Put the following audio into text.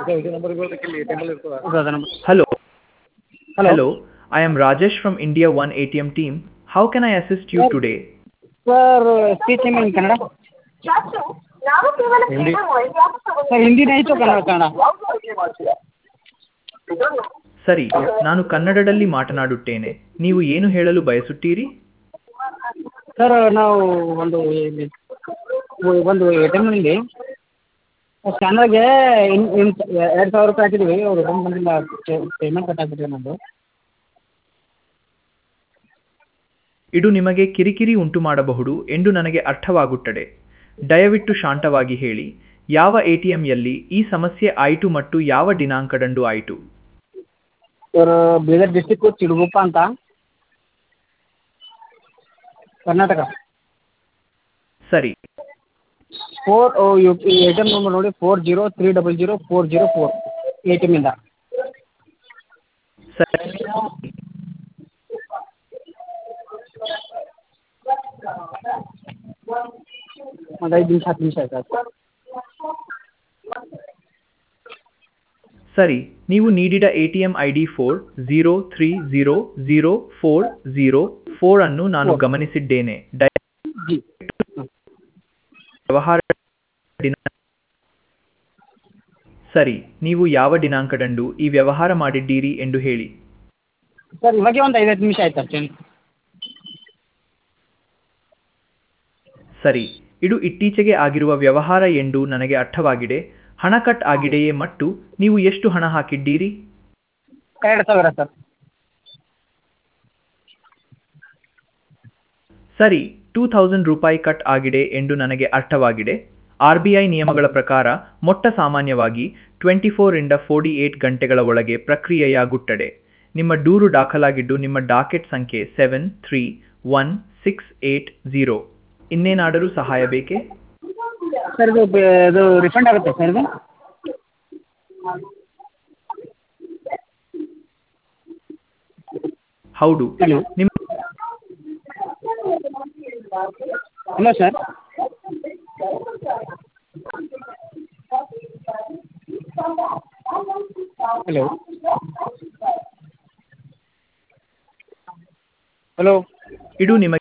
Hello. Hello. Hello. I am Rajesh from India One ATM team. How can I assist you today? Sir speech in Kannada Hindi sir Hindi नहीं तो कन्नड़ कन्नड़ ಸರಿ ನಾನು ಕನ್ನಡದಲ್ಲಿ ಮಾತನಾಡುತ್ತೇನೆ ನೀವು ಏನು ಹೇಳಲು ಬಯಸುತ್ತೀರಿ ಸರ್ ನಾವು ಒಂದು ಇಲ್ಲಿ ಒಂದು ಎ ಟಿ ಎಮ್ನಲ್ಲಿ ಸ್ಕ್ಯಾನರ್ಗೆ ಇನ್ ಇನ್ ಎರಡು ಸಾವಿರ ರೂಪಾಯಿ ಹಾಕಿದ್ವಿ ಅವ್ರು ರಿಟರ್ನ್ ಬಂದಿಲ್ಲ ಪೇಮೆಂಟ್ ಕಟ್ ಆಗಿಬಿಟ್ಟಿದೆ ನಮ್ಮದು ಇದು ನಿಮಗೆ ಕಿರಿಕಿರಿ ಉಂಟು ಮಾಡಬಹುದು ಎಂದು ನನಗೆ ಅರ್ಥವಾಗುತ್ತದೆ ದಯವಿಟ್ಟು ಶಾಂತವಾಗಿ ಹೇಳಿ ಯಾವ ಎಟಿಎಂಯಲ್ಲಿ ಈ ಸಮಸ್ಯೆ ಆಯಿತು ಮತ್ತು ಯಾವ ದಿನಾಂಕದಂದು ಆಯಿತು ಸರ್ ಬೀದರ್ ಡಿಸ್ಟಿಕ್ಕು ಚಿಡುಗುಪ್ಪ ಅಂತ ಕರ್ನಾಟಕ ಸರಿ four U P A T M number ನೋಡಿ four zero three double zero four zero four A T ಎಮ್ಮಿಂದ ಸರಿ ಒಂದು ಐದು ನಿಮಿಷ ಹತ್ತು ನಿಮಿಷ ಆಯ್ತು ಸರ್ ಸರಿ ನೀವು ನೀಡಿದ ATM I D four zero three zero zero four zero four ಅನ್ನು ನಾನು ಗಮನಿಸಿದ್ದೇನೆ ಜಿ ವ್ಯವಹಾರ ದಿನ- ಸರಿ ನೀವು ಯಾವ ದಿನಾಂಕದಂದು ಈ ವ್ಯವಹಾರ ಮಾಡಿದ್ದೀರಿ ಎಂದು ಹೇಳಿ ಸರ್ ಇವಾಗೆ ಒಂದು ಐದು ಹತ್ತು ನಿಮಿಷ ಆಯ್ತು ಅಷ್ಟೇ ಸರಿ ಇದು ಇತ್ತೀಚೆಗೆ ಆಗಿರುವ ವ್ಯವಹಾರ ಎಂದು ನನಗೆ ಅರ್ಥವಾಗಿದೆ ಹಣ ಕಟ್ ಆಗಿದೆಯೇ ಮತ್ತು ನೀವು ಎಷ್ಟು ಹಣ ಹಾಕಿದ್ದೀರಿ ಎರಡು ಸಾವಿರ ಸರ್ ಸರಿ ಟೂ ಥೌಸಂಡ್ ರೂಪಾಯಿ ಕಟ್ ಆಗಿದೆ ಎಂದು ನನಗೆ ಅರ್ಥವಾಗಿದೆ ಆರ್ ಬಿ ಐ ನಿಯಮಗಳ ಪ್ರಕಾರ ಮೊಟ್ಟ ಸಾಮಾನ್ಯವಾಗಿ ಟ್ವೆಂಟಿ ಫೋರಿಂದ ಫೋರ್ಟಿ ಏಟ್ ಗಂಟೆಗಳ ಒಳಗೆ ಪ್ರಕ್ರಿಯೆಯಾಗುತ್ತದೆ ನಿಮ್ಮ ದೂರು ದಾಖಲಾಗಿದ್ದು ನಿಮ್ಮ ಡಾಕೆಟ್ ಸಂಖ್ಯೆ seven three one six eight zero ಇನ್ನೇನಾದರೂ ಸಹಾಯ ಬೇಕೇ ಸರ್ ಇದು ಬೆ- ಇದು ರಿಫಂಡ್ ಆಗುತ್ತೆ ಸರ್ ಇದು ಹೌದು ಹಲೋ ನಿಮ್ಮ ಹಲೋ ಸರ್ ಹಲೋ ಹಲೋ ಇದು ನಿಮಗೆ